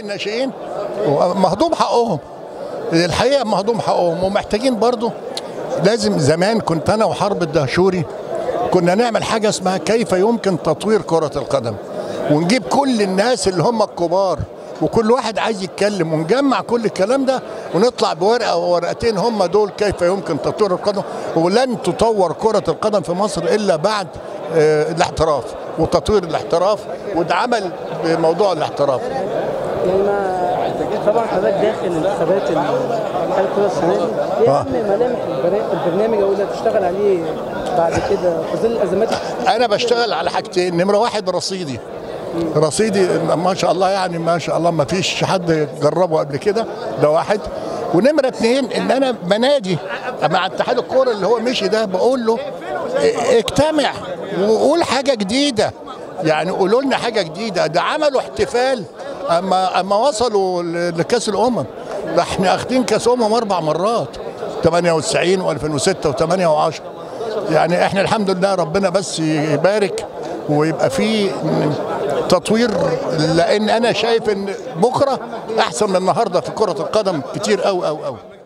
الناشئين مهضوم حقهم الحقيقه مهضوم حقهم ومحتاجين برضو لازم زمان كنت انا وحرب الدهشوري كنا نعمل حاجه اسمها كيف يمكن تطوير كره القدم ونجيب كل الناس اللي هم الكبار وكل واحد عايز يتكلم ونجمع كل الكلام ده ونطلع بورقه او ورقتين هم دول كيف يمكن تطوير القدم ولن تطور كره القدم في مصر الا بعد آه، الاحتراف وتطوير الاحتراف واتعمل بموضوع الاحتراف يعني ما طبعا حضرتك داخل انتخابات اتحاد الكره السنه دي ايه آه. اهم ملامح البرا- البرنامج او اللي هتشتغل عليه بعد كده في ظل الازمات انا بشتغل على حاجتين نمره واحد رصيدي رصيدي ما شاء الله يعني ما شاء الله ما فيش حد جربه قبل كده ده واحد ونمره اتنين ان انا بنادي مع اتحاد الكوره اللي هو مشي ده بقول له اه، اجتمع وقول حاجه جديده يعني قولوا لنا حاجه جديده ده عملوا احتفال اما اما وصلوا ل- لكاس الامم ده احنا اخدين كاس امم اربع مرات 98 و2006 و8 و10 يعني احنا الحمد لله ربنا بس يبارك ويبقى في تطوير لان انا شايف ان بكره احسن من النهارده في كره القدم كتير قوي قوي قوي